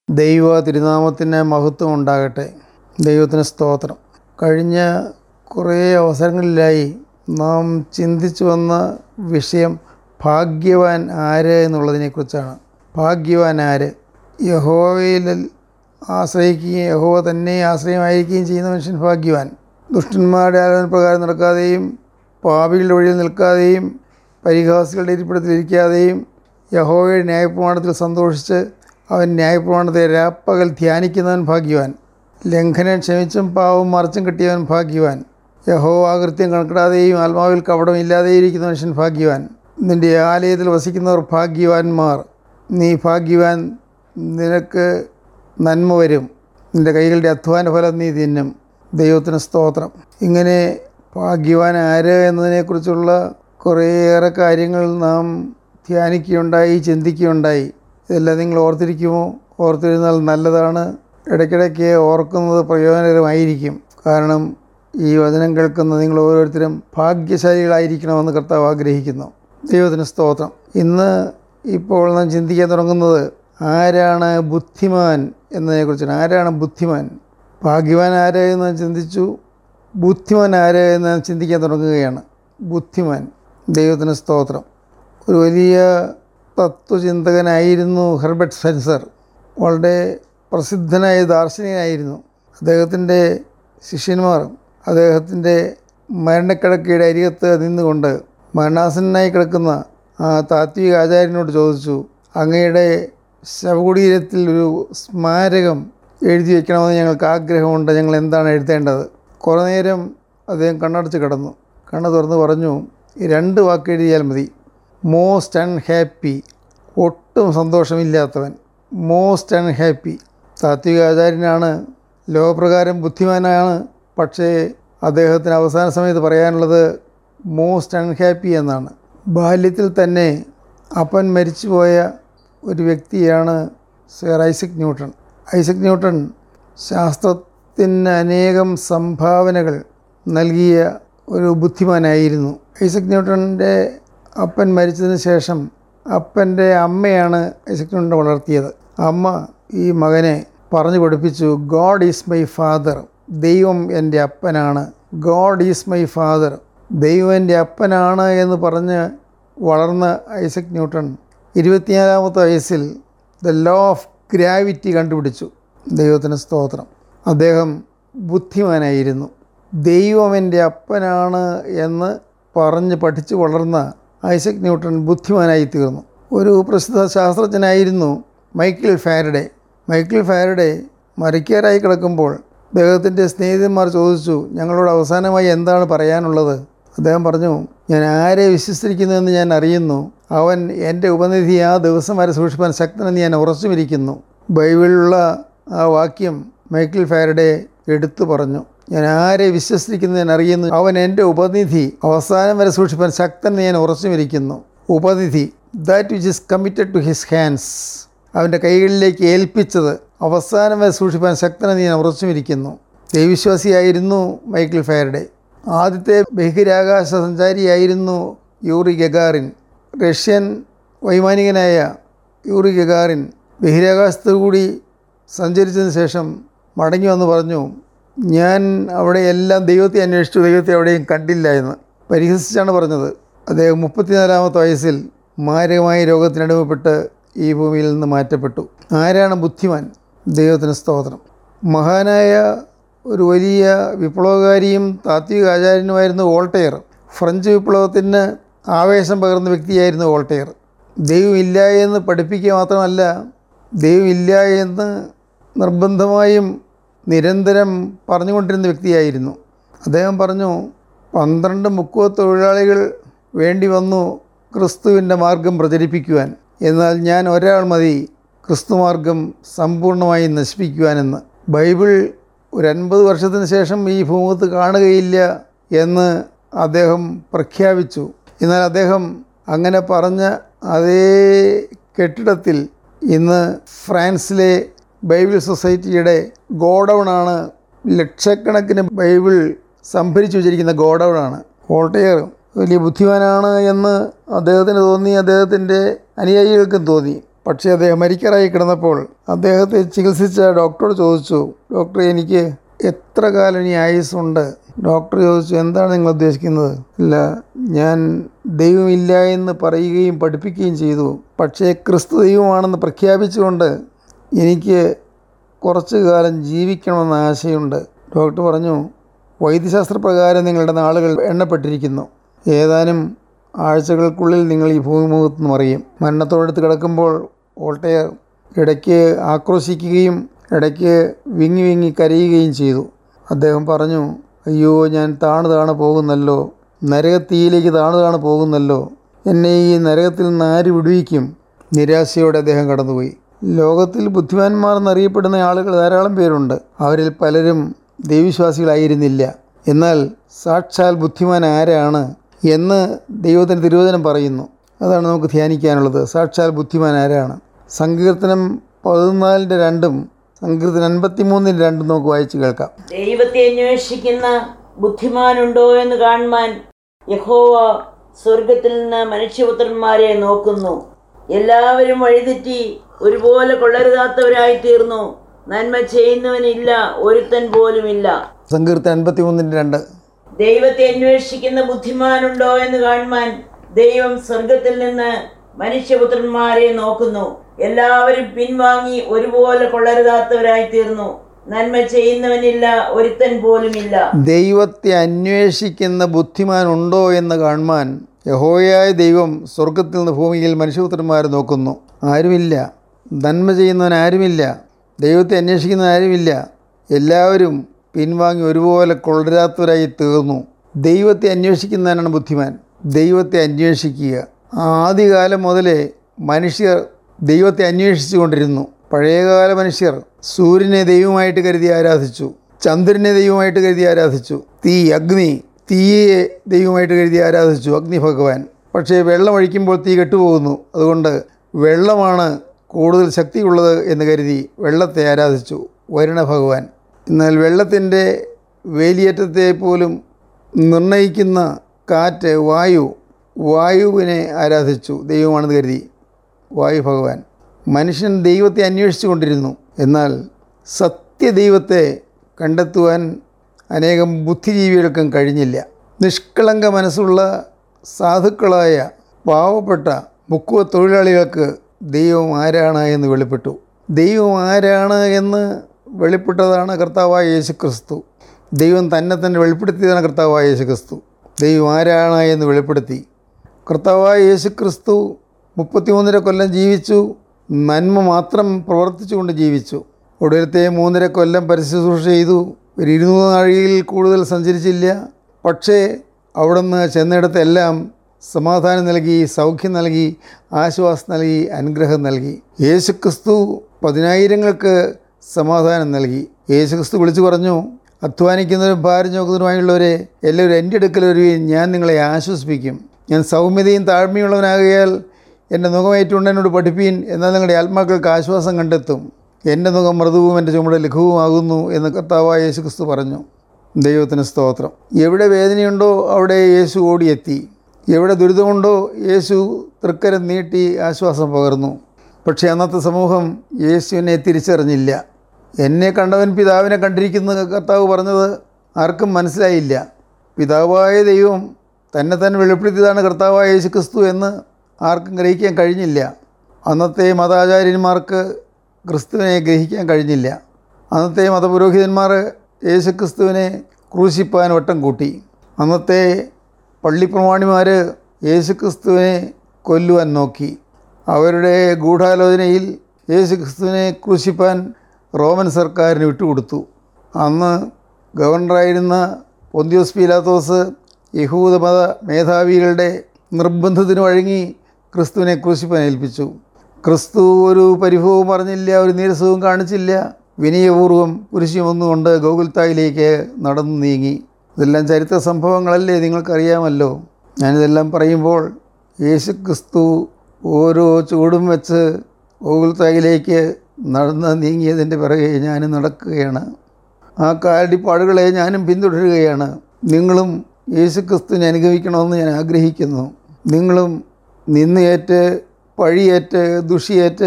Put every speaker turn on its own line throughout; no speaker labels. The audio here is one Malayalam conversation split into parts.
ദൈവ തിരുനാമത്തിന് മഹത്വം ഉണ്ടാകട്ടെ ദൈവത്തിന് സ്തോത്രം കഴിഞ്ഞ കുറേ അവസരങ്ങളിലായി നാം ചിന്തിച്ചു വന്ന വിഷയം ഭാഗ്യവാൻ ആര് എന്നുള്ളതിനെക്കുറിച്ചാണ് ഭാഗ്യവാൻ ആര് യഹോവയിൽ ആശ്രയിക്കുകയും യഹോവ തന്നെ ആശ്രയമായിരിക്കുകയും ചെയ്യുന്ന മനുഷ്യൻ ഭാഗ്യവാൻ ദുഷ്ടന്മാരുടെ ആലോചന പ്രകാരം നടക്കാതെയും പാപികളുടെ വഴിയിൽ നിൽക്കാതെയും പരിഹാസികളുടെ ഇരിപ്പിടത്തിലിരിക്കാതെയും യഹോവയുടെ ന്യായപ്രമാണത്തിൽ സന്തോഷിച്ച് അവൻ ന്യായപ്രമാണത്തെ രാപ്പകൽ ധ്യാനിക്കുന്നവൻ ഭാഗ്യവാൻ ലംഘനം ക്ഷമിച്ചും പാവം മറച്ചും കിട്ടിയവൻ ഭാഗ്യവാൻ യഹോവ ആകൃത്യം കണക്കിടാതെയും ആത്മാവിൽ കപടമില്ലാതെയും ഇരിക്കുന്ന മനുഷ്യൻ ഭാഗ്യവാൻ നിൻ്റെ ആലയത്തിൽ വസിക്കുന്നവർ ഭാഗ്യവാന്മാർ നീ ഭാഗ്യവാൻ നിനക്ക് നന്മ വരും നിൻ്റെ കൈകളുടെ അധ്വാന ഫലം നീ തിന്നും ദൈവത്തിന് സ്തോത്രം ഇങ്ങനെ ഭാഗ്യവാൻ ആര് എന്നതിനെക്കുറിച്ചുള്ള കുറേയേറെ കാര്യങ്ങൾ നാം ധ്യാനിക്കുകയുണ്ടായി ചിന്തിക്കുകയുണ്ടായി ഇതെല്ലാം നിങ്ങൾ ഓർത്തിരിക്കുമോ ഓർത്തിരുന്നാൽ നല്ലതാണ് ഇടയ്ക്കിടയ്ക്ക് ഓർക്കുന്നത് പ്രയോജനകരമായിരിക്കും കാരണം ഈ വചനം കേൾക്കുന്ന നിങ്ങൾ ഓരോരുത്തരും ഭാഗ്യശാലികളായിരിക്കണമെന്ന് കർത്താവ് ആഗ്രഹിക്കുന്നു ദൈവത്തിന് സ്തോത്രം ഇന്ന് ഇപ്പോൾ നാം ചിന്തിക്കാൻ തുടങ്ങുന്നത് ആരാണ് ബുദ്ധിമാൻ എന്നതിനെക്കുറിച്ചാണ് ആരാണ് ബുദ്ധിമാൻ ഭാഗ്യവാൻ ആര് എന്ന് ചിന്തിച്ചു ബുദ്ധിമാൻ ആര് എന്ന് ചിന്തിക്കാൻ തുടങ്ങുകയാണ് ബുദ്ധിമാൻ ദൈവത്തിന് സ്തോത്രം ഒരു വലിയ തത്വചിന്തകനായിരുന്നു ഹെർബർട്ട് സ്പെൻസർ വളരെ പ്രസിദ്ധനായ ദാർശനികനായിരുന്നു അദ്ദേഹത്തിൻ്റെ ശിഷ്യന്മാർ അദ്ദേഹത്തിൻ്റെ മരണക്കിടക്കയുടെ അരികത്ത് നിന്നുകൊണ്ട് മരണാസനായി കിടക്കുന്ന ആ താത്വിക ആചാര്യനോട് ചോദിച്ചു അങ്ങയുടെ ശവകുടീരത്തിൽ ഒരു സ്മാരകം എഴുതി വയ്ക്കണമെന്ന് ഞങ്ങൾക്ക് ആഗ്രഹമുണ്ട് ഞങ്ങൾ എന്താണ് എഴുതേണ്ടത് കുറേ നേരം അദ്ദേഹം കണ്ണടച്ച് കിടന്നു കണ്ണ് തുറന്ന് പറഞ്ഞു രണ്ട് വാക്ക് എഴുതിയാൽ മതി മോസ്റ്റ് അൺഹാപ്പി ഒട്ടും സന്തോഷമില്ലാത്തവൻ മോസ്റ്റ് അൺഹാപ്പി താത്വിക ആചാര്യനാണ് ലോകപ്രകാരം ബുദ്ധിമാനാണ് പക്ഷേ അദ്ദേഹത്തിന് അവസാന സമയത്ത് പറയാനുള്ളത് മോസ്റ്റ് അൺഹാപ്പി എന്നാണ് ബാല്യത്തിൽ തന്നെ അപ്പൻ മരിച്ചുപോയ ഒരു വ്യക്തിയാണ് sir Isaac Newton Isaac Newton ശാസ്ത്രത്തിന് അനേകം സംഭാവനകൾ നൽകിയ ഒരു ബുദ്ധിമാനായിരുന്നു ഐസക് ന്യൂട്ടൻ്റെ അപ്പൻ മരിച്ചതിന് ശേഷം അപ്പൻ്റെ അമ്മയാണ് ഐസക് ന്യൂട്ടനെ വളർത്തിയത് അമ്മ ഈ മകനെ പറഞ്ഞു പഠിപ്പിച്ചു ഗോഡ് ഈസ് മൈ ഫാദർ ദൈവം എൻ്റെ അപ്പനാണ് ഗോഡ് ഈസ് മൈ ഫാദർ ദൈവം എൻ്റെ അപ്പനാണ് എന്ന് പറഞ്ഞ് വളർന്ന ഐസക് ന്യൂട്ടൺ ഇരുപത്തിനാലാമത്തെ വയസ്സിൽ ദ ലോ ഓഫ് ഗ്രാവിറ്റി കണ്ടുപിടിച്ചു ദൈവത്തിന് സ്തോത്രം അദ്ദേഹം ബുദ്ധിമാനായിരുന്നു ദൈവം എൻ്റെ അപ്പനാണ് എന്ന് പറഞ്ഞ് പഠിച്ചു വളർന്ന ഐസക് ന്യൂട്ടൺ ബുദ്ധിമാനായി തീർന്നു ഒരു പ്രസിദ്ധ ശാസ്ത്രജ്ഞനായിരുന്നു മൈക്കിൾ ഫാരഡെ മൈക്കിൾ ഫാരഡെ മരിക്കാറായി കിടക്കുമ്പോൾ അദ്ദേഹത്തിൻ്റെ സ്നേഹിതന്മാർ ചോദിച്ചു ഞങ്ങളോട് അവസാനമായി എന്താണ് പറയാനുള്ളത് അദ്ദേഹം പറഞ്ഞു ഞാൻ ആരെ വിശ്വസിച്ചിരിക്കുന്നു എന്ന് ഞാൻ അറിയുന്നു അവൻ എൻ്റെ ഉപനിധി ആ ദിവസം വരെ സൂക്ഷിപ്പാൻ ശക്തനെന്ന് ഞാൻ ഉറച്ചുമിരിക്കുന്നു ബൈബിളിലുള്ള ആ വാക്യം മൈക്കിൾ ഫാരഡെ എടുത്തു പറഞ്ഞു ഞാൻ ആരെ വിശ്വസിച്ചിരിക്കുന്നു ഞാൻ അറിയുന്നു അവൻ എൻ്റെ ഉപനിധി അവസാനം വരെ സൂക്ഷിപ്പാൻ ശക്തൻ ഞാൻ ഉറച്ചുമിരിക്കുന്നു ഉപനിധി that which is committed to his hands അവൻ്റെ കൈകളിലേക്ക് ഏൽപ്പിച്ചത് അവസാനം വരെ സൂക്ഷിപ്പാൻ ശക്തനെന്ന് ഞാൻ ഉറച്ചുമിരിക്കുന്നു ദൈവവിശ്വാസിയായിരുന്നു മൈക്കിൾ ഫാരഡെ ആദ്യത്തെ ബഹിരാകാശ സഞ്ചാരിയായിരുന്നു യൂറി ഗഗാറിൻ റഷ്യൻ വൈമാനികനായ യൂറി ഗഗാറിൻ ബഹിരാകാശത്തു കൂടി സഞ്ചരിച്ചതിന് ശേഷം മടങ്ങി വന്ന് പറഞ്ഞു ഞാൻ അവിടെ എല്ലാം ദൈവത്തെ അന്വേഷിച്ചു ദൈവത്തെ അവിടെയും കണ്ടില്ല എന്ന് പരിഹസിച്ചാണ് പറഞ്ഞത് അദ്ദേഹം മുപ്പത്തിനാലാമത്തെ വയസ്സിൽ മാരകമായ രോഗത്തിനടിമപ്പെട്ട് ഈ ഭൂമിയിൽ നിന്ന് മാറ്റപ്പെട്ടു ആരാണ് ബുദ്ധിമാൻ ദൈവത്തിന് സ്തോത്രം മഹാനായ ഒരു വലിയ വിപ്ലവകാരിയും താത്വിക ആചാര്യനുമായിരുന്നു വോൾട്ടെയർ ഫ്രഞ്ച് വിപ്ലവത്തിന് ആവേശം പകർന്ന വ്യക്തിയായിരുന്നു വോൾട്ടെയർ ദൈവമില്ല എന്ന് പഠിപ്പിക്കുക മാത്രമല്ല ദൈവമില്ല എന്ന് നിർബന്ധമായും നിരന്തരം പറഞ്ഞുകൊണ്ടിരുന്ന വ്യക്തിയായിരുന്നു അദ്ദേഹം പറഞ്ഞു പന്ത്രണ്ട് മുക്കുവ തൊഴിലാളികൾ വേണ്ടി വന്നു ക്രിസ്തുവിൻ്റെ മാർഗം പ്രചരിപ്പിക്കുവാൻ എന്നാൽ ഞാൻ ഒരാൾ മതി ക്രിസ്തുമാർഗം സമ്പൂർണ്ണമായി നശിപ്പിക്കുവാനെന്ന് ബൈബിൾ ഒരു അൻപത് വർഷത്തിന് ശേഷം ഈ ഭൂമുഖത്ത് കാണുകയില്ല എന്ന് അദ്ദേഹം പ്രഖ്യാപിച്ചു എന്നാൽ അദ്ദേഹം അങ്ങനെ പറഞ്ഞ അതേ കെട്ടിടത്തിൽ ഇന്ന് ഫ്രാൻസിലെ ബൈബിൾ സൊസൈറ്റിയുടെ ഗോഡൗണാണ് ലക്ഷക്കണക്കിന് ബൈബിൾ സംഭരിച്ചു വച്ചിരിക്കുന്ന ഗോഡൗണാണ് വോൾട്ടയർ വലിയ ബുദ്ധിമാനാണ് എന്ന് അദ്ദേഹത്തിന് തോന്നി അദ്ദേഹത്തിൻ്റെ അനുയായികൾക്കും തോന്നി പക്ഷേ അദ്ദേഹം മരിക്കാറായി കിടന്നപ്പോൾ അദ്ദേഹത്തെ ചികിത്സിച്ച ഡോക്ടറോട് ചോദിച്ചു ഡോക്ടർ എനിക്ക് എത്ര കാലം ഇനി ആയുസ്സുണ്ട് ഡോക്ടർ ചോദിച്ചു എന്താണ് നിങ്ങൾ ഉദ്ദേശിക്കുന്നത് ഇല്ല ഞാൻ ദൈവമില്ല എന്ന് പറയുകയും പഠിപ്പിക്കുകയും ചെയ്തു പക്ഷേ ക്രിസ്തു ദൈവമാണെന്ന് പ്രഖ്യാപിച്ചുകൊണ്ട് എനിക്ക് കുറച്ചു കാലം ജീവിക്കണമെന്ന ആശയുണ്ട് ഡോക്ടർ പറഞ്ഞു വൈദ്യശാസ്ത്രപ്രകാരം നിങ്ങളുടെ നാളുകൾ എണ്ണപ്പെട്ടിരിക്കുന്നു ഏതാനും ആഴ്ചകൾക്കുള്ളിൽ നിങ്ങൾ ഈ ഭൂമിമുഖത്ത് നിന്ന് മറിയും മരണത്തോടടുത്ത് കിടക്കുമ്പോൾ വോൾട്ടയർ ഇടയ്ക്ക് ആക്രോശിക്കുകയും ഇടയ്ക്ക് വിങ്ങി വിങ്ങി കരയുകയും ചെയ്തു അദ്ദേഹം പറഞ്ഞു അയ്യോ ഞാൻ താണു താണു പോകുന്നല്ലോ നരകത്തീയിലേക്ക് താണു താണു പോകുന്നല്ലോ എന്നെ ഈ നരകത്തിൽ നിന്ന് ആര് വിടുവിക്കും നിരാശയോടെ അദ്ദേഹം കടന്നുപോയി ലോകത്തിൽ ബുദ്ധിമാന്മാർ എന്നറിയപ്പെടുന്ന ആളുകൾ ധാരാളം പേരുണ്ട് അവരിൽ പലരും ദൈവവിശ്വാസികളായിരുന്നില്ല എന്നാൽ സാക്ഷാൽ ബുദ്ധിമാൻ ആരാണ് എന്ന് ദൈവത്തിൻ്റെ തിരുവചനം പറയുന്നു അതാണ് നമുക്ക് ധ്യാനിക്കാനുള്ളത് സാക്ഷാൽ ബുദ്ധിമാൻ ആരാണ് സങ്കീർത്തനം പതിനാലിൻ്റെ രണ്ടും സങ്കീർത്തനം അൻപത്തിമൂന്നിൻ്റെ രണ്ടും നമുക്ക് വായിച്ച് കേൾക്കാം
ദൈവത്തെ അന്വേഷിക്കുന്ന ബുദ്ധിമാനുണ്ടോ എന്ന് കാണുവാൻ യഹോവ സ്വർഗത്തിൽ നിന്ന് മനുഷ്യപുത്രന്മാരെ നോക്കുന്നു എല്ലാവരും വഴിതെറ്റി ഒരുപോലെ കൊള്ളരുതാത്തവരായി തീർന്നു നന്മ ചെയ്യുന്നവനില്ല ഒരുത്തൻ പോലുമില്ല
സങ്കീർത്തനം അൻപത്തിമൂന്നിൻ്റെ രണ്ട്
ദൈവത്തെ അന്വേഷിക്കുന്ന ബുദ്ധിമാനുണ്ടോ എന്ന് കാണുവാൻ ദൈവം സ്വർഗത്തിൽ നിന്ന് മനുഷ്യപുത്രന്മാരെ നോക്കുന്നു എല്ലാവരും പിൻവാങ്ങി ഒരുപോലെ കൊള്ളരുതാത്തവരായി തീർന്നു നന്മ ചെയ്യുന്നവനില്ല ഒരുത്തൻ പോലുമില്ല
ദൈവത്തെ അന്വേഷിക്കുന്ന ബുദ്ധിമാനുണ്ടോ എന്ന് കാണുവാൻ യഹോയായ ദൈവം സ്വർഗത്തിൽ നിന്ന് ഭൂമിയിൽ മനുഷ്യപുത്രന്മാരെ നോക്കുന്നു ആരുമില്ല നന്മ ചെയ്യുന്നവൻ ആരുമില്ല ദൈവത്തെ അന്വേഷിക്കുന്ന ആരുമില്ല എല്ലാവരും പിൻവാങ്ങി ഒരുപോലെ കൊള്ളരാത്തവരായി തീർന്നു ദൈവത്തെ അന്വേഷിക്കുന്നവനാണ് ബുദ്ധിമാൻ ദൈവത്തെ അന്വേഷിക്കുക ആദ്യകാലം മുതലേ മനുഷ്യർ ദൈവത്തെ അന്വേഷിച്ചു കൊണ്ടിരുന്നു പഴയകാല മനുഷ്യർ സൂര്യനെ ദൈവമായിട്ട് കരുതി ആരാധിച്ചു ചന്ദ്രനെ ദൈവമായിട്ട് കരുതി ആരാധിച്ചു തീ അഗ്നി തീയെ ദൈവമായിട്ട് കരുതി ആരാധിച്ചു അഗ്നി ഭഗവാൻ പക്ഷേ വെള്ളം ഒഴിക്കുമ്പോൾ തീ കെട്ടുപോകുന്നു അതുകൊണ്ട് വെള്ളമാണ് കൂടുതൽ ശക്തിയുള്ളത് എന്ന് കരുതി വെള്ളത്തെ ആരാധിച്ചു വരുണ ഭഗവാൻ എന്നാൽ വെള്ളത്തിൻ്റെ വേലിയേറ്റത്തെ പോലും നിർണയിക്കുന്ന കാറ്റ് വായു വായുവിനെ ആരാധിച്ചു ദൈവമാണെന്ന് കരുതി വായു ഭഗവാൻ മനുഷ്യൻ ദൈവത്തെ അന്വേഷിച്ചു കൊണ്ടിരുന്നു എന്നാൽ സത്യദൈവത്തെ കണ്ടെത്തുവാൻ അനേകം ബുദ്ധിജീവികൾക്കും കഴിഞ്ഞില്ല നിഷ്കളങ്ക മനസ്സുള്ള സാധുക്കളായ പാവപ്പെട്ട മുക്കുവ തൊഴിലാളികൾക്ക് ദൈവം ആരാണ് എന്ന് വെളിപ്പെട്ടു ദൈവം ആരാണ് എന്ന് വെളിപ്പെട്ടതാണ് കർത്താവായ യേശുക്രിസ്തു ദൈവം തന്നെ തന്നെ വെളിപ്പെടുത്തിയതാണ് കർത്താവായ യേശുക്രിസ്തു ദൈവം ആരാണ് എന്ന് വെളിപ്പെടുത്തി കർത്താവായ യേശുക്രിസ്തു മുപ്പത്തിമൂന്നര കൊല്ലം ജീവിച്ചു നന്മ മാത്രം പ്രവർത്തിച്ചുകൊണ്ട് ജീവിച്ചു ഒടുവിലത്തെ മൂന്നര കൊല്ലം പരിശുശ്രൂഷ ചെയ്തു ഒരു ഇരുന്നൂറ് നാഴികയിൽ കൂടുതൽ സഞ്ചരിച്ചില്ല പക്ഷേ അവിടുന്ന് ചെന്നിടത്തെല്ലാം സമാധാനം നൽകി സൗഖ്യം നൽകി ആശ്വാസം നൽകി അനുഗ്രഹം നൽകി യേശുക്രിസ്തു പതിനായിരങ്ങൾക്ക് സമാധാനം നൽകി യേശുക്രിസ്തു വിളിച്ചു പറഞ്ഞു അധ്വാനിക്കുന്നവരും ഭാരം നോക്കുന്നവരുമായുള്ളവരെ എല്ലാവരും എൻ്റെ അടുക്കൽ വരുകയും ഞാൻ നിങ്ങളെ ആശ്വസിപ്പിക്കും ഞാൻ സൗമ്യതയും താഴ്മയുള്ളവനാകയാൽ എൻ്റെ മുഖമേറ്റുകൊണ്ട് എന്നോട് പഠിപ്പീൻ എന്നാൽ നിങ്ങളുടെ ആത്മാക്കൾക്ക് ആശ്വാസം കണ്ടെത്തും എൻ്റെ മുഖം മൃദുവും എൻ്റെ ചുമട് ലഘുവുമാകുന്നു എന്ന് കർത്താവായ യേശു ക്രിസ്തു പറഞ്ഞു ദൈവത്തിന് സ്തോത്രം എവിടെ വേദനയുണ്ടോ അവിടെ യേശു ഓടിയെത്തി എവിടെ ദുരിതമുണ്ടോ യേശു തൃക്കരം നീട്ടി ആശ്വാസം പകർന്നു പക്ഷേ അന്നത്തെ സമൂഹം യേശുവിനെ തിരിച്ചറിഞ്ഞില്ല എന്നെ കണ്ടവൻ പിതാവിനെ കണ്ടിരിക്കുന്ന കർത്താവ് പറഞ്ഞത് ആർക്കും മനസ്സിലായില്ല പിതാവായ ദൈവം തന്നെ തന്നെ വെളിപ്പെടുത്തിയതാണ് കർത്താവായ യേശു ക്രിസ്തു എന്ന് ആർക്കും ഗ്രഹിക്കാൻ കഴിഞ്ഞില്ല അന്നത്തെ മതാചാര്യന്മാർക്ക് ക്രിസ്തുവിനെ ഗ്രഹിക്കാൻ കഴിഞ്ഞില്ല അന്നത്തെ മതപുരോഹിതന്മാർ യേശു ക്രിസ്തുവിനെ ക്രൂശിപ്പാൻ വട്ടം കൂട്ടി അന്നത്തെ പള്ളിപ്രമാണിമാർ യേശു ക്രിസ്തുവിനെ കൊല്ലുവാൻ നോക്കി അവരുടെ ഗൂഢാലോചനയിൽ യേശു ക്രിസ്തുവിനെ ക്രൂശിപ്പാൻ റോമൻ സർക്കാരിന് വിട്ടുകൊടുത്തു അന്ന് ഗവർണറായിരുന്ന പൊന്തിയോസ് പീലാത്തോസ് യഹൂദ മത മേധാവികളുടെ നിർബന്ധത്തിന് വഴങ്ങി ക്രിസ്തുവിനെ ക്രൂശിപ്പാൻ ഏൽപ്പിച്ചു ക്രിസ്തു ഒരു പരിഭവവും പറഞ്ഞില്ല ഒരു നീരസവും കാണിച്ചില്ല വിനയപൂർവ്വം കുരിശുമൊന്നുകൊണ്ട് ഗോകുൽത്തായിലേക്ക് നടന്നു നീങ്ങി ഇതെല്ലാം ചരിത്ര സംഭവങ്ങളല്ലേ നിങ്ങൾക്കറിയാമല്ലോ ഞാനിതെല്ലാം പറയുമ്പോൾ യേശു ക്രിസ്തു ഓരോ ചൂടും വെച്ച് ഗോകുൽത്തായിലേക്ക് നടന്ന് നീങ്ങിയതിൻ്റെ പിറകെ ഞാനും നടക്കുകയാണ് ആ കാലടിപ്പാടുകളെ ഞാനും പിന്തുടരുകയാണ് നിങ്ങളും യേശു ക്രിസ്തുവിനെ അനുഗമിക്കണമെന്ന് ഞാൻ ആഗ്രഹിക്കുന്നു നിങ്ങളും നിന്നേറ്റ് പഴിയേറ്റ് ദുഷിയേറ്റ്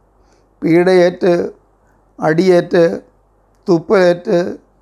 പീഡയേറ്റ് അടിയേറ്റ് തുപ്പലേറ്റ്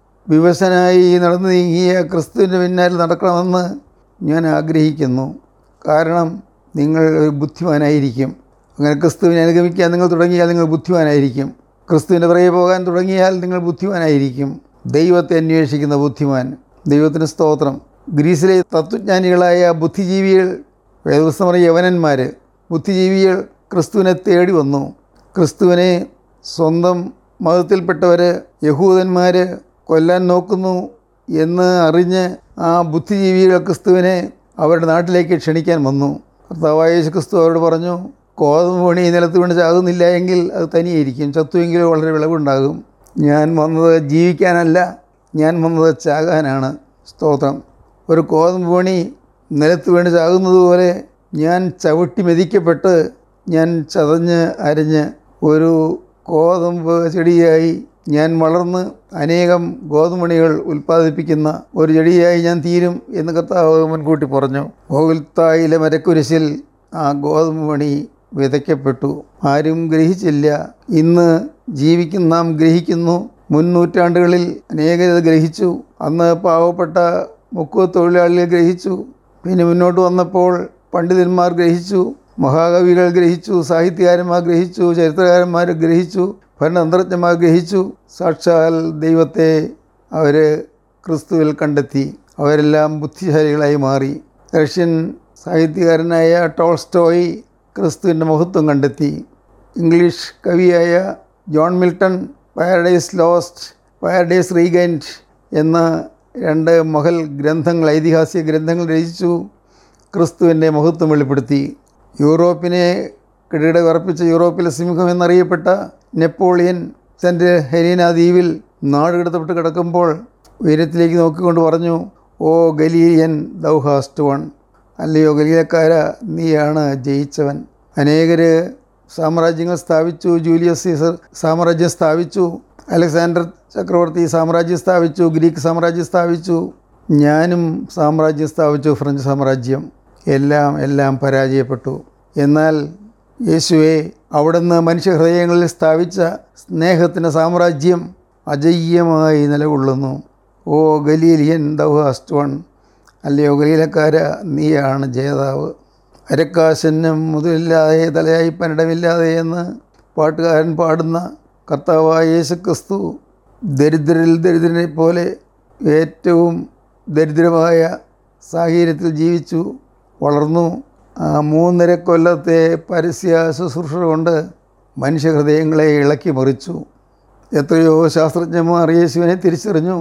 വിവശനായി നടന്നു നീങ്ങിയ ക്രിസ്തുവിൻ്റെ പിന്നാലെ നടക്കണമെന്ന് ഞാൻ ആഗ്രഹിക്കുന്നു കാരണം നിങ്ങൾ ഒരു ബുദ്ധിമാനായിരിക്കും അങ്ങനെ ക്രിസ്തുവിനെ അനുഗമിക്കാൻ നിങ്ങൾ തുടങ്ങിയാൽ നിങ്ങൾ ബുദ്ധിമാനായിരിക്കും ക്രിസ്തുവിൻ്റെ പുറകെ പോകാൻ തുടങ്ങിയാൽ നിങ്ങൾ ബുദ്ധിമാനായിരിക്കും ദൈവത്തെ അന്വേഷിക്കുന്ന ബുദ്ധിമാൻ ദൈവത്തിന് സ്തോത്രം ഗ്രീസിലെ തത്വജ്ഞാനികളായ ബുദ്ധിജീവികൾ വേദപുസ്തകം പറയും യവനന്മാർ ബുദ്ധിജീവികൾ ക്രിസ്തുവിനെ തേടി വന്നു ക്രിസ്തുവിനെ സ്വന്തം മതത്തിൽപ്പെട്ടവർ യഹൂദന്മാർ കൊല്ലാൻ നോക്കുന്നു എന്ന് അറിഞ്ഞ് ആ ബുദ്ധിജീവികൾ ക്രിസ്തുവിനെ അവരുടെ നാട്ടിലേക്ക് ക്ഷണിക്കാൻ വന്നു കർത്താവായ യേശു ക്രിസ്തു അവരോട് പറഞ്ഞു കോതമ്പ് പണി നിലത്ത് വീണ് ചാകുന്നില്ല എങ്കിൽ അത് തനിയായിരിക്കും ചത്തുവെങ്കിലും വളരെ വിളവുണ്ടാകും ഞാൻ വന്നത് ജീവിക്കാനല്ല ഞാൻ വന്നത് ചാകാനാണ് സ്തോത്രം ഒരു കോതമ്പ് പണി നിലത്ത് വീണ് ചാകുന്നത് പോലെ ഞാൻ ചവിട്ടി മെതിക്കപ്പെട്ട് ഞാൻ ചതഞ്ഞ് അരിഞ്ഞ് ഒരു ഗോതമ്പ് ചെടിയായി ഞാൻ വളർന്ന് അനേകം ഗോതമണികൾ ഉൽപ്പാദിപ്പിക്കുന്ന ഒരു ചെടിയായി ഞാൻ തീരും എന്ന് കർത്താവ് മുൻകൂട്ടി പറഞ്ഞു ഗോകുൽത്തായിലെ മരക്കുരിശിൽ ആ ഗോതമ്പ് മണി വിതയ്ക്കപ്പെട്ടു ആരും ഗ്രഹിച്ചില്ല ഇന്ന് ജീവിക്കുന്ന നാം ഗ്രഹിക്കുന്നു മുൻ നൂറ്റാണ്ടുകളിൽ അനേകരത് ഗ്രഹിച്ചു അന്ന് പാവപ്പെട്ട മുക്കുവ തൊഴിലാളികൾ ഗ്രഹിച്ചു പിന്നെ മുന്നോട്ട് വന്നപ്പോൾ പണ്ഡിതന്മാർ ഗ്രഹിച്ചു മഹാകവികൾ ഗ്രഹിച്ചു സാഹിത്യകാരന്മാർ ഗ്രഹിച്ചു ചരിത്രകാരന്മാർ ഗ്രഹിച്ചു ഭരണതന്ത്രജ്ഞന്മാർ ഗ്രഹിച്ചു സാക്ഷാൽ ദൈവത്തെ അവർ ക്രിസ്തുവിൽ കണ്ടെത്തി അവരെല്ലാം ബുദ്ധിശാലികളായി മാറി റഷ്യൻ സാഹിത്യകാരനായ ടോൾസ്റ്റോയ് ക്രിസ്തുവിൻ്റെ മഹത്വം കണ്ടെത്തി ഇംഗ്ലീഷ് കവിയായ John Milton Paradise Lost Paradise Regained എന്ന രണ്ട് മഹൽ ഗ്രന്ഥങ്ങൾ ഐതിഹാസിക ഗ്രന്ഥങ്ങൾ രചിച്ചു ക്രിസ്തുവിൻ്റെ മഹത്വം വെളിപ്പെടുത്തി യൂറോപ്പിനെ കിടീട വിറപ്പിച്ച യൂറോപ്പിലെ സിംഹം എന്നറിയപ്പെട്ട നെപ്പോളിയൻ തൻ്റെ ഹെലീന ദ്വീപിൽ നാട് കിടത്തപ്പെട്ട് കിടക്കുമ്പോൾ ഉയരത്തിലേക്ക് നോക്കിക്കൊണ്ട് പറഞ്ഞു O Galilean thou hast won അല്ലയോ ഗലീലക്കാര നീയാണ് ജയിച്ചവൻ അനേകർ സാമ്രാജ്യങ്ങൾ സ്ഥാപിച്ചു ജൂലിയസ് സീസർ സാമ്രാജ്യം സ്ഥാപിച്ചു അലക്സാണ്ടർ ചക്രവർത്തി സാമ്രാജ്യം സ്ഥാപിച്ചു ഗ്രീക്ക് സാമ്രാജ്യം സ്ഥാപിച്ചു ഞാനും സാമ്രാജ്യം സ്ഥാപിച്ചു ഫ്രഞ്ച് സാമ്രാജ്യം എല്ലാം എല്ലാം പരാജയപ്പെട്ടു എന്നാൽ യേശുവെ അവിടുന്ന് മനുഷ്യഹൃദയങ്ങളിൽ സ്ഥാപിച്ച സ്നേഹത്തിൻ്റെ സാമ്രാജ്യം അജയ്യമായി നിലകൊള്ളുന്നു O Galilean thou hast won അല്ലയോ ഗലീലക്കാര നീയാണ് ജേതാവ് അരക്കാശന്നം മുതലില്ലാതെ തലയായിപ്പനിടമില്ലാതെ എന്ന് പാട്ടുകാരൻ പാടുന്ന കർത്താവായ യേശു ക്രിസ്തു ദരിദ്രരിൽ ദരിദ്രനെ പോലെ ഏറ്റവും ദരിദ്രമായ സാഹചര്യത്തിൽ ജീവിച്ചു വളർന്നു ആ മൂന്നര കൊല്ലത്തെ പരസ്യ ശുശ്രൂഷ കൊണ്ട് മനുഷ്യഹൃദയങ്ങളെ ഇളക്കി മറിച്ചു എത്രയോ ശാസ്ത്രജ്ഞന്മാർ യേശുവിനെ തിരിച്ചറിഞ്ഞു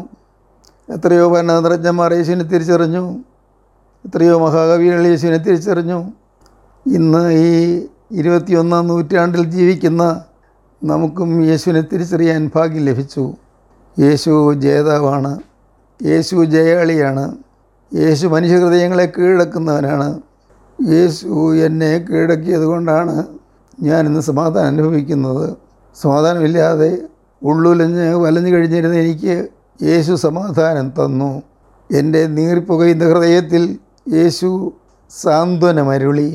എത്രയോ ഭരണതന്ത്രജ്ഞന്മാർ യേശുവിനെ തിരിച്ചറിഞ്ഞു എത്രയോ മഹാകവികൾ യേശുവിനെ തിരിച്ചറിഞ്ഞു ഇന്ന് ഈ ഇരുപത്തിയൊന്നാം നൂറ്റാണ്ടിൽ ജീവിക്കുന്ന നമുക്കും യേശുവിനെ തിരിച്ചറിയാൻ ഭാഗ്യം ലഭിച്ചു യേശു ജേതാവാണ് യേശു ജയാളിയാണ് യേശു മനുഷ്യഹൃദയങ്ങളെ കീഴടക്കുന്നവനാണ് യേശു എന്നെ കീഴടക്കിയത് കൊണ്ടാണ് ഞാനിന്ന് സമാധാനം അനുഭവിക്കുന്നത് സമാധാനമില്ലാതെ ഉള്ളുലഞ്ഞ് വലഞ്ഞു കഴിഞ്ഞിരുന്ന എനിക്ക് യേശു സമാധാനം തന്നു എൻ്റെ നീറിപ്പുകയുന്ന ഹൃദയത്തിൽ യേശു സാന്ത്വനമരുളി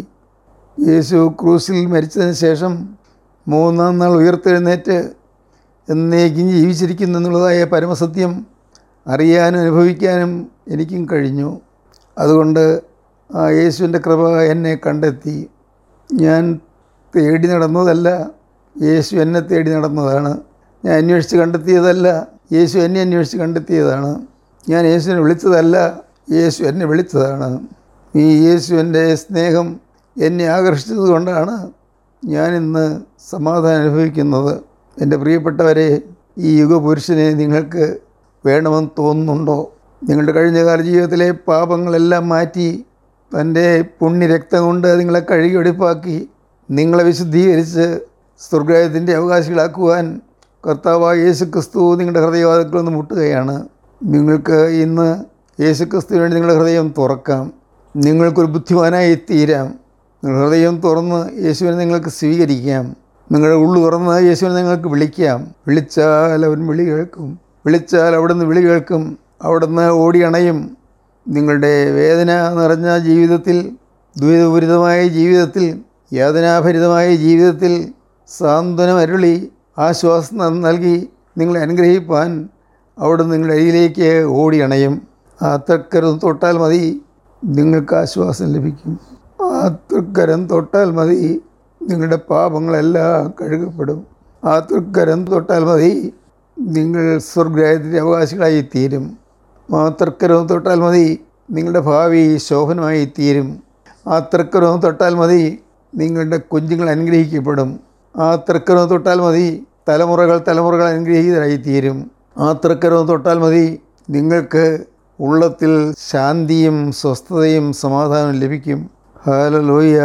യേശു ക്രൂസിൽ മരിച്ചതിന് ശേഷം മൂന്നാം നാൾ ഉയർത്തെഴുന്നേറ്റ് എന്നേക്കും ജീവിച്ചിരിക്കുന്നു എന്നുള്ളതായ പരമസത്യം അറിയാനും അനുഭവിക്കാനും എനിക്കും കഴിഞ്ഞു അതുകൊണ്ട് ആ യേശുവിൻ്റെ കൃപ എന്നെ കണ്ടെത്തി ഞാൻ തേടി നടന്നതല്ല യേശു എന്നെ തേടി നടന്നതാണ് ഞാൻ അന്വേഷിച്ച് കണ്ടെത്തിയതല്ല യേശു എന്നെ അന്വേഷിച്ച് കണ്ടെത്തിയതാണ് ഞാൻ യേശുവിനെ വിളിച്ചതല്ല യേശു എന്നെ വിളിച്ചതാണ് ഈ യേശുവിൻ്റെ സ്നേഹം എന്നെ ആകർഷിച്ചത് കൊണ്ടാണ് ഞാനിന്ന് സമാധാനം അനുഭവിക്കുന്നത് എൻ്റെ പ്രിയപ്പെട്ടവരെ ഈ യുഗപുരുഷനെ നിങ്ങൾക്ക് വേണമെന്ന് തോന്നുന്നുണ്ടോ നിങ്ങളുടെ കഴിഞ്ഞകാല ജീവിതത്തിലെ പാപങ്ങളെല്ലാം മാറ്റി തൻ്റെ പുണ്യരക്തം കൊണ്ട് നിങ്ങളെ കഴുകിയൊടിപ്പാക്കി നിങ്ങളെ വിശുദ്ധീകരിച്ച് സ്വർഗത്തിൻ്റെ അവകാശികളാക്കുവാൻ കർത്താവായ യേശു ക്രിസ്തു നിങ്ങളുടെ ഹൃദയവാദത്തിൽ നിന്ന് മുട്ടുകയാണ് നിങ്ങൾക്ക് ഇന്ന് യേശു ക്രിസ്തുവിന് വേണ്ടി നിങ്ങളുടെ ഹൃദയം തുറക്കാം നിങ്ങൾക്കൊരു ബുദ്ധിമാനായി തീരാം നിങ്ങളുടെ ഹൃദയം തുറന്ന് യേശുവിനെ നിങ്ങൾക്ക് സ്വീകരിക്കാം നിങ്ങളുടെ ഉള്ളു തുറന്ന് യേശുവിനെ നിങ്ങൾക്ക് വിളിക്കാം വിളിച്ചാൽ അവൻ വിളി കേൾക്കും വിളിച്ചാൽ അവിടുന്ന് വിളി കേൾക്കും അവിടുന്ന് ഓടി അണയും നിങ്ങളുടെ വേദന നിറഞ്ഞ ജീവിതത്തിൽ ദുരിതപൂരിതമായ ജീവിതത്തിൽ യാതനാഭരിതമായ ജീവിതത്തിൽ സാന്ത്വനം അരുളി ആശ്വാസം ന- നൽകി നിങ്ങളെ അനുഗ്രഹിപ്പാൻ അവിടെ നിങ്ങളുടെ അരിയിലേക്ക് ഓടി അണയും ആ തൃക്കരം തൊട്ടാൽ മതി നിങ്ങൾക്ക് ആശ്വാസം ലഭിക്കും ആ തൃക്കരം തൊട്ടാൽ മതി നിങ്ങളുടെ പാപങ്ങളെല്ലാം കഴുകപ്പെടും ആ തൃക്കരം തൊട്ടാൽ മതി നിങ്ങൾ സ്വർഗരാജ്യത്തിൻ്റെ അവകാശികളായി തീരും ആ തൃക്കരവും തൊട്ടാൽ മതി നിങ്ങളുടെ ഭാവി ശോഭനമായി തീരും ആ തൃക്കരവും തൊട്ടാൽ മതി നിങ്ങളുടെ കുഞ്ഞുങ്ങൾ അനുഗ്രഹിക്കപ്പെടും ആ തൃക്കരവും തൊട്ടാൽ മതി തലമുറകൾ തലമുറകൾ അനുഗ്രഹീതരായി തീരും ആ തൃക്കരവും തൊട്ടാൽ മതി നിങ്ങൾക്ക് ഉള്ളത്തിൽ ശാന്തിയും സ്വസ്ഥതയും സമാധാനവും ലഭിക്കും ഹാലലോയ്യ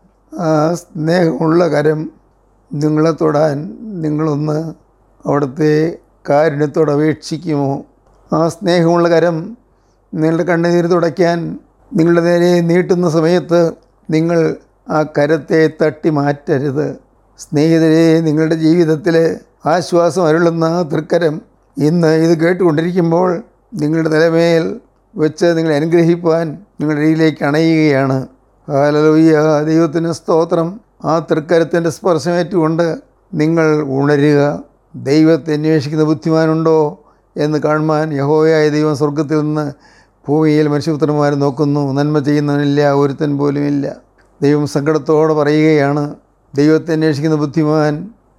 ആ സ്നേഹമുള്ള കരം നിങ്ങളെ തൊടാൻ നിങ്ങളൊന്ന് അവിടുത്തെ കാരുണ്യത്തോട് അപേക്ഷിക്കുമോ ആ സ്നേഹമുള്ള കരം നിങ്ങളുടെ കണ്ണുനീര് തുടയ്ക്കാൻ നിങ്ങളുടെ നേരെ നീട്ടുന്ന സമയത്ത് നിങ്ങൾ ആ കരത്തെ തട്ടി മാറ്റരുത് സ്നേഹിതരെ നിങ്ങളുടെ ജീവിതത്തിൽ ആശ്വാസം അരുളുന്ന ആ തൃക്കരം ഇന്ന് ഇത് കേട്ടുകൊണ്ടിരിക്കുമ്പോൾ നിങ്ങളുടെ തലമേൽ വെച്ച് നിങ്ങളെ അനുഗ്രഹിപ്പാൻ നിങ്ങളുടെ ഇടയിലേക്ക് അണയുകയാണ് ഹാലലോയ്യ ദൈവത്തിന് സ്തോത്രം ആ തൃക്കരത്തിൻ്റെ സ്പർശമേറ്റുകൊണ്ട് നിങ്ങൾ ഉണരുക ദൈവത്തെ അന്വേഷിക്കുന്ന ബുദ്ധിമാനുണ്ടോ എന്ന് കാണുവാൻ യഹോയായ ദൈവം സ്വർഗത്തിൽ നിന്ന് ഭൂമിയിൽ മനുഷ്യപുത്രന്മാർ നോക്കുന്നു നന്മ ചെയ്യുന്നവനില്ല ഒരുത്തൻ പോലുമില്ല ദൈവം സങ്കടത്തോടെ പറയുകയാണ് ദൈവത്തെ അന്വേഷിക്കുന്ന ബുദ്ധിമാൻ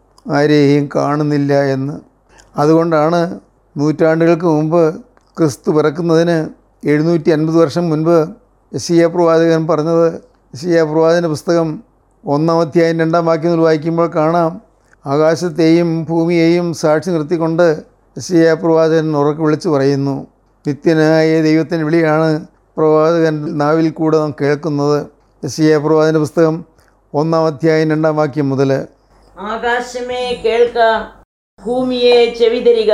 ആരെയും കാണുന്നില്ല എന്ന് അതുകൊണ്ടാണ് നൂറ്റാണ്ടുകൾക്ക് മുമ്പ് ക്രിസ്തു പിറക്കുന്നതിന് എഴുന്നൂറ്റി അൻപത് വർഷം മുൻപ് യശിയ പ്രവാചകൻ പറഞ്ഞത് യശിയ പ്രവാചകൻ്റെ പുസ്തകം ഒന്നാം അധ്യായം രണ്ടാം വാക്യം മുതൽ വായിക്കുമ്പോൾ കാണാം ആകാശത്തെയും ഭൂമിയെയും സാക്ഷി നിർത്തിക്കൊണ്ട് യശിയ പ്രവാചകൻ ഉറക്കെ വിളിച്ചു പറയുന്നു നിത്യനായ ദൈവത്തിൻ്റെ വിളിയാണ് പ്രവാചകൻ നാവിൽ കൂടെ നാം കേൾക്കുന്നത് യശിയ പ്രവാചകൻ്റെ പുസ്തകം ഒന്നാം അധ്യായം രണ്ടാം വാക്യം മുതൽ
ആകാശമേ കേൾക്ക ഭൂമിയെ ചെവിതരിക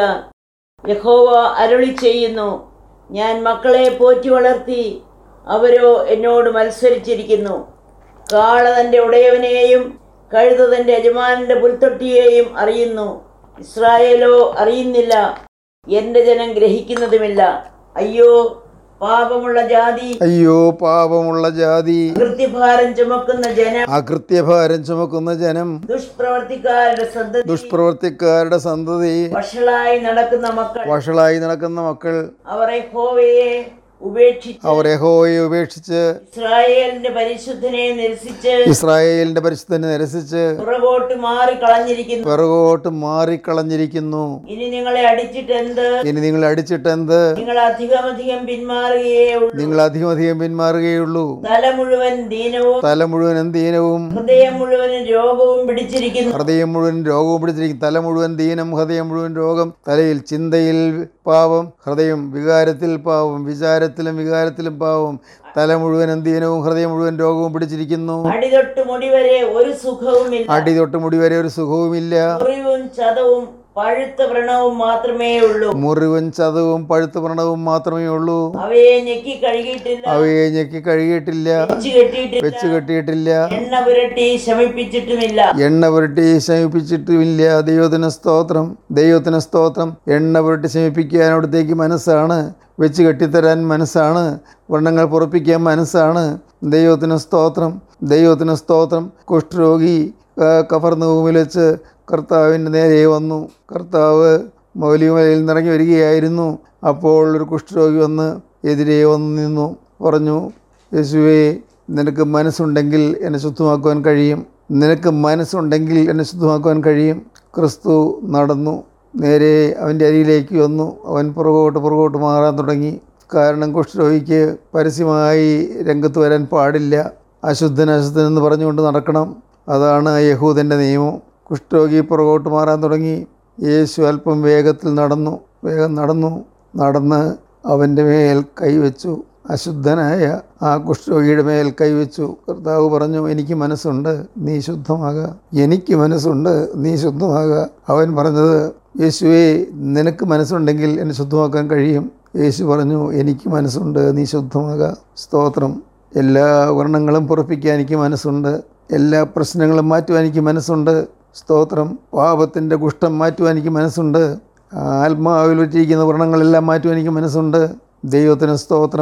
യഹോവ അരുളി ചെയ്യുന്നു ഞാൻ മക്കളെ പോറ്റി വളർത്തി അവരോ എന്നോട് മത്സരിച്ചിരിക്കുന്നു കാള തൻ്റെ ഉടയവനെയും കഴുത തൻ്റെ യജമാനൻ്റെ പുൽത്തൊട്ടിയെയും അറിയുന്നു ഇസ്രായേലോ അറിയുന്നില്ല എൻ്റെ ജനം ഗ്രഹിക്കുന്നതുമില്ല അയ്യോ പാപമുള്ള ജാതി
അയ്യോ പാപമുള്ള ജാതി
കൃത്യഭാരം ചുമക്കുന്ന ജനം
അകൃത്യഭാരം ചുമക്കുന്ന ജനം
ദുഷ്പ്രവർത്തിക്കാരുടെ സന്തതി
ദുഷ്പ്രവർത്തിക്കാരുടെ സന്തതി
വഷളായി നടക്കുന്ന മക്കൾ
വഷളായി നടക്കുന്ന മക്കൾ
അവർ യഹോവയെ ഉപേക്ഷിച്ച്
അവർ യഹോവയെ ഉപേക്ഷിച്ച്
ഇസ്രായേലിന്റെ പരിശുദ്ധനെ നിരസിച്ച്
ഇസ്രായേലിന്റെ പരിശുദ്ധനെ നിരസിച്ച്
പുറകോട്ട് മാറി കളഞ്ഞിരിക്കുന്നു
പിറകോട്ട് മാറിക്കളഞ്ഞിരിക്കുന്നു
ഇനി നിങ്ങളെ അടിച്ചിട്ട് എന്ത്
ഇനി നിങ്ങൾ അടിച്ചിട്ടെന്ത്
നിങ്ങൾ അധികമധികം പിന്മാറുകയേ ഉള്ളൂ
നിങ്ങൾ അധികം അധികം പിന്മാറുകയുള്ളൂ
തല മുഴുവൻ ദീനവും
തല മുഴുവൻ ദീനവും
ഹൃദയം മുഴുവനും രോഗവും പിടിച്ചിരിക്കുന്നു
ഹൃദയം മുഴുവൻ രോഗവും പിടിച്ചിരിക്കും തല മുഴുവൻ ദീനം ഹൃദയം മുഴുവൻ രോഗം തലയിൽ ചിന്തയിൽ പാവം ഹൃദയം വികാരത്തിൽ പാവം വിചാരത്തിലും വികാരത്തിലും പാവം തല മുഴുവൻ ദീനവും ഹൃദയം മുഴുവൻ രോഗവും പിടിച്ചിരിക്കുന്നു
അടിതൊട്ട് മുടി വരെ ഒരു സുഖവുമില്ല
അടി തൊട്ട് മുടി വരെ ഒരു സുഖവുമില്ല
മുറിവും ചതവും പഴുത്ത വ്രണവും മാത്രമേ ഉള്ളൂ
മുറിവും ചതവും പഴുത്ത വ്രണവും മാത്രമേ ഉള്ളൂ
അവയെ ഞെക്കി കഴുകിയിട്ടില്ല
അവയെ ഞെക്കി കഴുകിയിട്ടില്ല
വെച്ച് കെട്ടിയിട്ടില്ല
വെച്ച് കെട്ടിയിട്ടില്ല
എണ്ണ പുരട്ടി ശമിപ്പിച്ചിട്ടുമില്ല
എണ്ണ പുരട്ടി ശമിപ്പിച്ചിട്ടുമില്ല ദൈവത്തിന് സ്തോത്രം ദൈവത്തിന് സ്തോത്രം എണ്ണ പുരട്ടി ശമിപ്പിക്കാൻ അവിടത്തേക്ക് മനസ്സാണ് വെച്ച് കെട്ടിത്തരാൻ മനസ്സാണ് വർണ്ണങ്ങൾ പുറപ്പിക്കാൻ മനസ്സാണ് ദൈവത്തിന് സ്തോത്രം ദൈവത്തിന് സ്തോത്രം കുഷ്ഠരോഗി ആ, കഫർന്നഭൂമിയിൽ വെച്ച് കർത്താവിൻ്റെ നേരെ വന്നു കർത്താവ് മൗലിമലയിൽ നിറങ്ങി വരികയായിരുന്നു അപ്പോൾ ഒരു കുഷ്ഠരോഗി വന്ന് എതിരെ വന്ന് നിന്നു പറഞ്ഞു യേശുവേ നിനക്ക് മനസ്സുണ്ടെങ്കിൽ എന്നെ ശുദ്ധമാക്കുവാൻ കഴിയും നിനക്ക് മനസ്സുണ്ടെങ്കിൽ എന്നെ ശുദ്ധമാക്കുവാൻ കഴിയും ക്രിസ്തു നടന്നു നേരെ അവൻ്റെ അരിയിലേക്ക് വന്നു അവൻ പുറകോട്ട് പുറകോട്ട് മാറാൻ തുടങ്ങി കാരണം കുഷ്ഠരോഗിക്ക് പരസ്യമായി രംഗത്ത് വരാൻ പാടില്ല അശുദ്ധൻ അശുദ്ധൻ എന്ന് പറഞ്ഞുകൊണ്ട് നടക്കണം അതാണ് യഹൂദൻ്റെ നിയമം കുഷ്ഠരോഗി പുറകോട്ട് മാറാൻ തുടങ്ങി യേശു അല്പം വേഗത്തിൽ നടന്നു വേഗം നടന്നു നടന്ന് അവൻ്റെ മേൽ കൈവച്ചു അശുദ്ധനായ ആ കുഷ്ഠരോഗിയുടെ മേൽ കൈവച്ചു കർത്താവ് പറഞ്ഞു എനിക്ക് മനസ്സുണ്ട് നീ ശുദ്ധമാകുക എനിക്ക് മനസ്സുണ്ട് നീ ശുദ്ധമാകുക അവൻ പറഞ്ഞത് യേശുവേ നിനക്ക് മനസ്സുണ്ടെങ്കിൽ എന്നെ ശുദ്ധമാക്കാൻ കഴിയും യേശു പറഞ്ഞു എനിക്ക് മനസ്സുണ്ട് നീ ശുദ്ധമാകുക സ്തോത്രം എല്ലാ വർണ്ണങ്ങളും പൊറപ്പിക്കാൻ എനിക്ക് മനസ്സുണ്ട് എല്ലാ പ്രശ്നങ്ങളും മാറ്റുവാൻ എനിക്ക് മനസ്സുണ്ട് സ്തോത്രം പാപത്തിൻ്റെ കുഷ്ഠം മാറ്റുവാൻ എനിക്ക് മനസ്സുണ്ട് ആത്മാവിൽ വെച്ചിരിക്കുന്ന വ്രണങ്ങളെല്ലാം മാറ്റുവാൻ എനിക്ക് മനസ്സുണ്ട് ദൈവത്തിന് സ്തോത്രം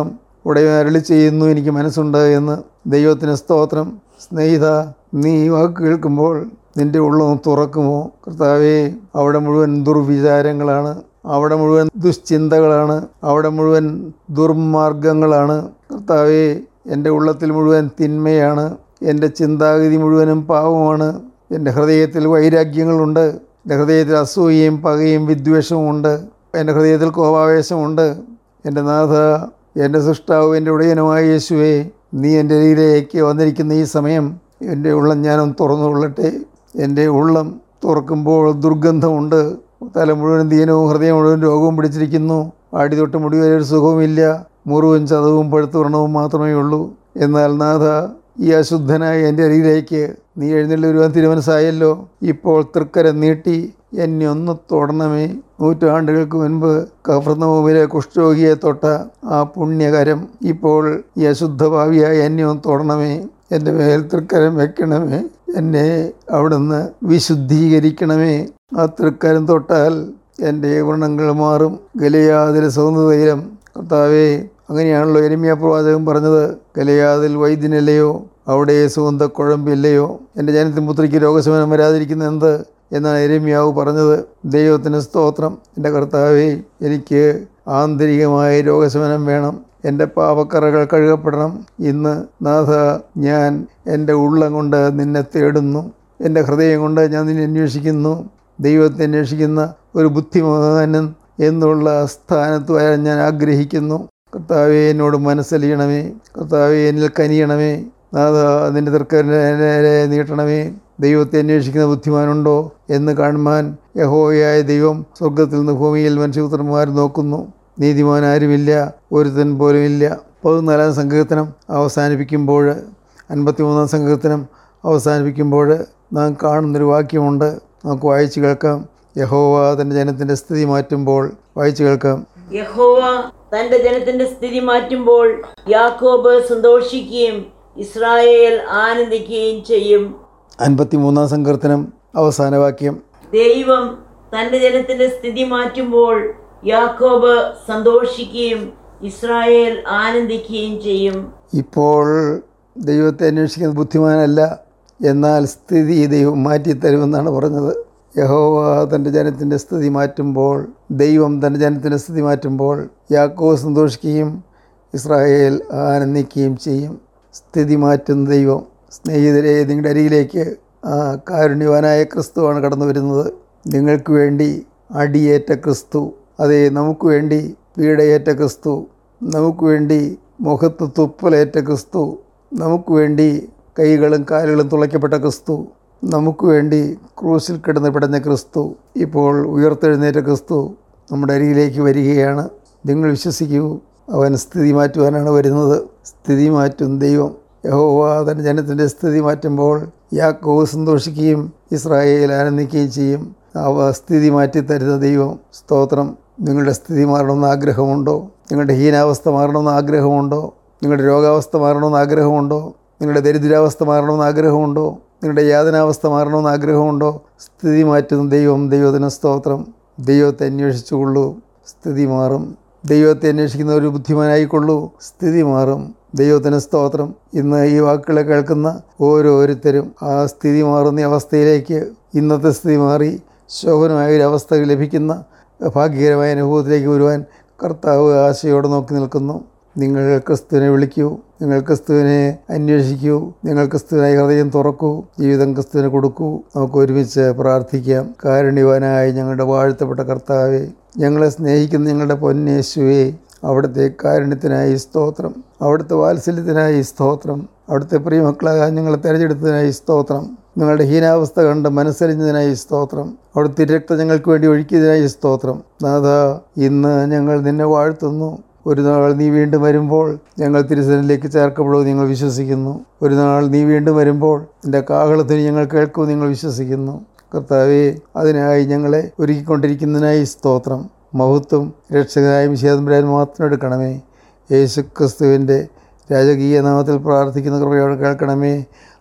ഉടയവൻ അരളി ചെയ്യുന്നു എനിക്ക് മനസ്സുണ്ട് എന്ന് ദൈവത്തിന് സ്തോത്രം സ്നേഹിത നീ ഈ വാക്ക് കേൾക്കുമ്പോൾ നിന്റെ ഉള്ളം തുറക്കുമോ കർത്താവേ അവിടെ മുഴുവൻ ദുർവിചാരങ്ങളാണ് അവിടെ മുഴുവൻ ദുശ്ചിന്തകളാണ് അവിടെ മുഴുവൻ ദുർമാർഗങ്ങളാണ് കർത്താവേ എൻ്റെ ഉള്ളത്തിൽ മുഴുവൻ തിന്മയാണ് എൻ്റെ ചിന്താഗതി മുഴുവനും പാവമാണ് എൻ്റെ ഹൃദയത്തിൽ വൈരാഗ്യങ്ങളുണ്ട് എൻ്റെ ഹൃദയത്തിൽ അസൂയയും പകയും വിദ്വേഷവും ഉണ്ട് എൻ്റെ ഹൃദയത്തിൽ കോപാവേശമുണ്ട് എൻ്റെ നാഥ എൻ്റെ സൃഷ്ടാവ് എൻ്റെ ഉടയനുമായ യേശുവേ നീ എൻ്റെ രീതിയിലേക്ക് വന്നിരിക്കുന്ന ഈ സമയം എൻ്റെ ഉള്ളം ഞാനൊന്ന് തുറന്നു കൊള്ളട്ടെ എൻ്റെ ഉള്ളം തുറക്കുമ്പോൾ ദുർഗന്ധമുണ്ട് തല മുഴുവൻ ദീനവും ഹൃദയം മുഴുവൻ രോഗവും പിടിച്ചിരിക്കുന്നു അടി തൊട്ട് മുടി വരെ ഒരു സുഖവുമില്ല മുറിവും ചതവും പഴുത്തു വ്രണവും മാത്രമേ ഉള്ളൂ എന്നാൽ നാഥ ഈ അശുദ്ധനായ എൻ്റെ അരികിലേക്ക് നീ എഴുന്നള്ളി വരുവാൻ തിരുമനസ്സായല്ലോ ഇപ്പോൾ തൃക്കരം നീട്ടി എന്നെ ഒന്ന് തൊടണമേ നൂറ്റാണ്ടുകൾക്ക് മുൻപ് കഫർന്നഭൂമിയിലെ കുഷ്ഠരോഗിയെ തൊട്ട ആ പുണ്യകരം ഇപ്പോൾ ഈ അശുദ്ധഭാവിയായ എന്നെ ഒന്ന് തൊടണമേ എൻ്റെ മേൽ തൃക്കരം വെക്കണമേ എന്നെ അവിടുന്ന് വിശുദ്ധീകരിക്കണമേ ആ തൃക്കരം തൊട്ടാൽ എൻ്റെ വ്രണങ്ങൾ മാറും ഗലയാതിലെ സൗന്ദര്യം കർത്താവേ അങ്ങനെയാണല്ലോ എരുമിയ പ്രവാചകൻ പറഞ്ഞത് ഗലയാതിൽ വൈദ്യനല്ലയോ അവിടെ സുഗന്ധ കുഴമ്പില്ലയോ എൻ്റെ ജനത്തിൻ പുത്രിക്ക് രോഗശമനം വരാതിരിക്കുന്ന എന്ത് എന്നാണ് എരമ്യാവ് പറഞ്ഞത് ദൈവത്തിന് സ്തോത്രം എൻ്റെ കർത്താവേ എനിക്ക് ആന്തരികമായ രോഗശമനം വേണം എൻ്റെ പാപക്കറകൾ കഴുകപ്പെടണം ഇന്ന് നാഥ ഞാൻ എൻ്റെ ഉള്ളം കൊണ്ട് നിന്നെ തേടുന്നു എൻ്റെ ഹൃദയം കൊണ്ട് ഞാൻ നിന്നെ അന്വേഷിക്കുന്നു ദൈവത്തെ അന്വേഷിക്കുന്ന ഒരു ബുദ്ധിമാനൻ എന്നുള്ള സ്ഥാനത്ത് വരാൻ ഞാൻ ആഗ്രഹിക്കുന്നു കർത്താവെ എന്നോട് മനസ്സലിയണമേ കർത്താവെ എന്നിൽ കനിയണമേ നാഥ നിൻ്റെ തർക്കനെ നീട്ടണമേ ദൈവത്തെ അന്വേഷിക്കുന്ന ബുദ്ധിമാനുണ്ടോ എന്ന് കാണുവാൻ യഹോയായ ദൈവം സ്വർഗത്തിൽ നിന്ന് ഭൂമിയിൽ മനുഷ്യപുത്രന്മാർ നോക്കുന്നു നീതിമാൻ ആരുമില്ല ഒരുത്തൻ പോലുമില്ല പതിനാലാം സങ്കീർത്തനം അവസാനിപ്പിക്കുമ്പോൾ അൻപത്തിമൂന്നാം സങ്കീർത്തനം അവസാനിപ്പിക്കുമ്പോൾ നാം കാണുന്നൊരു വാക്യമുണ്ട് നമുക്ക് വായിച്ചു കേൾക്കാം യഹോവ തൻ്റെ ജനത്തിൻ്റെ സ്ഥിതി മാറ്റുമ്പോൾ വായിച്ചു കേൾക്കാം
യഹോവ തന്റെ ജനത്തിന്റെ സ്ഥിതി മാറ്റുമ്പോൾ യാക്കോബ് സന്തോഷിക്കുകയും ഇസ്രായേൽ ആനന്ദിക്കുകയും ചെയ്യും
അൻപത്തിമൂന്നാം സങ്കീർത്തനം അവസാന വാക്യം
ദൈവം തന്റെ ജനത്തിന്റെ സ്ഥിതി മാറ്റുമ്പോൾ യാക്കോബ് സന്തോഷിക്കുകയും ഇസ്രായേൽ ആനന്ദിക്കുകയും ചെയ്യും
ഇപ്പോൾ ദൈവത്തെ അന്വേഷിക്കുന്ന ബുദ്ധിമാനല്ല എന്നാൽ സ്ഥിതി ദൈവം മാറ്റിത്തരുമെന്നാണ് പറഞ്ഞത് യഹോവ തൻ്റെ ജനത്തിൻ്റെ സ്ഥിതി മാറ്റുമ്പോൾ ദൈവം തൻ്റെ ജനത്തിൻ്റെ സ്ഥിതി മാറ്റുമ്പോൾ യാക്കോ സന്തോഷിക്കുകയും ഇസ്രായേൽ ആനന്ദിക്കുകയും ചെയ്യും സ്ഥിതി മാറ്റുന്ന ദൈവം സ്നേഹിതരെ നിങ്ങളുടെ അരികിലേക്ക് ആ കാരുണ്യവാനായ ക്രിസ്തുവാണ് കടന്നു വരുന്നത് നിങ്ങൾക്ക് വേണ്ടി അടിയേറ്റ ക്രിസ്തു അതെ നമുക്ക് വേണ്ടി പീഡയേറ്റ ക്രിസ്തു നമുക്ക് വേണ്ടി മുഖത്ത് തുപ്പലേറ്റ ക്രിസ്തു നമുക്ക് വേണ്ടി കൈകളും കാലുകളും തുളയ്ക്കപ്പെട്ട ക്രിസ്തു നമുക്ക് വേണ്ടി ക്രൂശിൽ കിടന്ന് പിടഞ്ഞ ക്രിസ്തു ഇപ്പോൾ ഉയർത്തെഴുന്നേറ്റ ക്രിസ്തു നമ്മുടെ അരികിലേക്ക് വരികയാണ് നിങ്ങൾ വിശ്വസിക്കൂ അവൻ സ്ഥിതി മാറ്റുവാനാണ് വരുന്നത് സ്ഥിതി മാറ്റും ദൈവം യഹോവ തൻ്റെ ജനത്തിൻ്റെ സ്ഥിതി മാറ്റുമ്പോൾ യാക്കോവ് സന്തോഷിക്കുകയും ഇസ്രായേൽ ആനന്ദിക്കുകയും ചെയ്യും അവ സ്ഥിതി മാറ്റി തരുന്ന ദൈവം സ്തോത്രം നിങ്ങളുടെ സ്ഥിതി മാറണമെന്ന് ആഗ്രഹമുണ്ടോ നിങ്ങളുടെ ഹീനാവസ്ഥ മാറണമെന്ന് ആഗ്രഹമുണ്ടോ നിങ്ങളുടെ രോഗാവസ്ഥ മാറണമെന്ന് ആഗ്രഹമുണ്ടോ നിങ്ങളുടെ ദരിദ്രാവസ്ഥ മാറണമെന്ന് ആഗ്രഹമുണ്ടോ നിങ്ങളുടെ യാതനാവസ്ഥ മാറണമെന്ന് ആഗ്രഹമുണ്ടോ സ്ഥിതി മാറ്റുന്ന ദൈവം ദൈവത്തിന് സ്തോത്രം ദൈവത്തെ അന്വേഷിച്ചുകൊള്ളൂ സ്ഥിതി മാറും ദൈവത്തെ അന്വേഷിക്കുന്ന ഒരു ബുദ്ധിമാനായിക്കൊള്ളൂ സ്ഥിതി മാറും ദൈവത്തിന് സ്തോത്രം ഇന്ന് ഈ വാക്കുകളെ കേൾക്കുന്ന ഓരോരുത്തരും ആ സ്ഥിതി മാറുന്ന അവസ്ഥയിലേക്ക് ഇന്നത്തെ സ്ഥിതി മാറി ശോഭനമായ ഒരു അവസ്ഥ ലഭിക്കുന്ന ഭാഗ്യകരമായ അനുഭവത്തിലേക്ക് വരുവാൻ കർത്താവ് ആശയോടെ നോക്കി നിൽക്കുന്നു നിങ്ങൾ ക്രിസ്തുവിനെ വിളിക്കൂ നിങ്ങൾ ക്രിസ്തുവിനെ അന്വേഷിക്കൂ നിങ്ങൾ ക്രിസ്തുവിനായി ഹൃദയം തുറക്കൂ ജീവിതം ക്രിസ്തുവിന് കൊടുക്കൂ നമുക്ക് ഒരുമിച്ച് പ്രാർത്ഥിക്കാം കാരുണ്യവാനായ ഞങ്ങളുടെ വാഴ്ത്തപ്പെട്ട കർത്താവെ ഞങ്ങളെ സ്നേഹിക്കുന്ന ഞങ്ങളുടെ പൊന്നേശുവേ അവിടുത്തെ കാരുണ്യത്തിനായി സ്തോത്രം അവിടുത്തെ വാത്സല്യത്തിനായി സ്തോത്രം അവിടുത്തെ പ്രിയമക്കളാകാൻ ഞങ്ങളെ തിരഞ്ഞെടുത്തതിനായി സ്തോത്രം ഞങ്ങളുടെ ഹീനാവസ്ഥ കണ്ട് മനസ്സറിഞ്ഞതിനായി സ്തോത്രം അവിടുത്തെ രക്തം ഞങ്ങൾക്ക് വേണ്ടി ഒഴുക്കിയതിനായി സ്തോത്രം നാഥ ഇന്ന് ഞങ്ങൾ നിന്നെ വാഴ്ത്തുന്നു ഒരു നാൾ നീ വീണ്ടും വരുമ്പോൾ ഞങ്ങൾ തിരുസനിലേക്ക് ചേർക്കപ്പെടുമെന്ന് ഞങ്ങൾ വിശ്വസിക്കുന്നു ഒരു നാൾ നീ വീണ്ടും വരുമ്പോൾ നിൻ്റെ കാഹളത്തിന് ഞങ്ങൾ കേൾക്കുമെന്ന് ഞങ്ങൾ വിശ്വസിക്കുന്നു കർത്താവെ അതിനായി ഞങ്ങളെ ഒരുക്കിക്കൊണ്ടിരിക്കുന്നതിനായി സ്തോത്രം മഹത്വം രക്ഷകനായ വിശേദംബരാൻ മാത്രം എടുക്കണമേ യേശു ക്രിസ്തുവിൻ്റെ രാജകീയ നാമത്തിൽ പ്രാർത്ഥിക്കുന്ന കൃപയോടെ കേൾക്കണമേ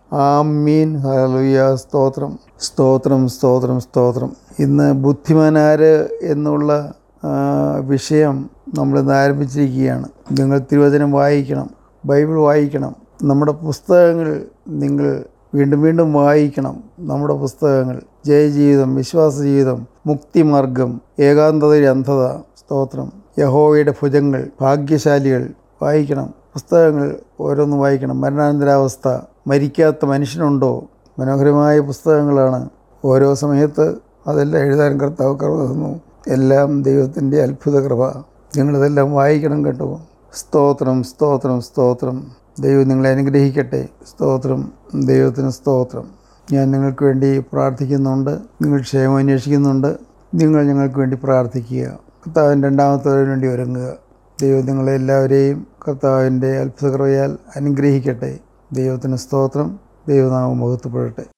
ആമീൻ ഹലുയ സ്തോത്രം സ്തോത്രം സ്തോത്രം സ്തോത്രം ഇന്ന് ബുദ്ധിമാനാര് എന്നുള്ള ആ, വിഷയം നമ്മളിന്ന് ആരംഭിച്ചിരിക്കുകയാണ് നിങ്ങൾ തിരുവചനം വായിക്കണം ബൈബിൾ വായിക്കണം നമ്മുടെ പുസ്തകങ്ങൾ നിങ്ങൾ വീണ്ടും വീണ്ടും വായിക്കണം നമ്മുടെ പുസ്തകങ്ങൾ ജയജീവിതം വിശ്വാസ ജീവിതം മുക്തിമാർഗം ഏകാന്തതയുടെ അന്ധത സ്തോത്രം യഹോവയുടെ ഭുജങ്ങൾ ഭാഗ്യശാലികൾ വായിക്കണം പുസ്തകങ്ങൾ ഓരോന്നും വായിക്കണം മരണാനന്തരാവസ്ഥ മരിക്കാത്ത മനുഷ്യനുണ്ടോ മനോഹരമായ പുസ്തകങ്ങളാണ് ഓരോ സമയത്ത് അതെല്ലാം എഴുതാൻ കർത്താവ് കൃപ തന്നു എല്ലാം ദൈവത്തിൻ്റെ അത്ഭുത കൃപ നിങ്ങളിതെല്ലാം വായിക്കണം കേട്ടോ സ്തോത്രം സ്തോത്രം സ്തോത്രം ദൈവം നിങ്ങളെ അനുഗ്രഹിക്കട്ടെ സ്തോത്രം ദൈവത്തിന് സ്തോത്രം ഞാൻ നിങ്ങൾക്ക് വേണ്ടി പ്രാർത്ഥിക്കുന്നുണ്ട് നിങ്ങൾ ക്ഷേമം അന്വേഷിക്കുന്നുണ്ട് നിങ്ങൾ ഞങ്ങൾക്ക് വേണ്ടി പ്രാർത്ഥിക്കുക കർത്താവിൻ്റെ രണ്ടാമത്തെ വരവിന് വേണ്ടി ഒരുങ്ങുക ദൈവം നിങ്ങളെ എല്ലാവരെയും കർത്താവിൻ്റെ അത്ഭുതകൃപയാൽ അനുഗ്രഹിക്കട്ടെ ദൈവത്തിന് സ്തോത്രം ദൈവനാമം മുഖത്തുപെടട്ടെ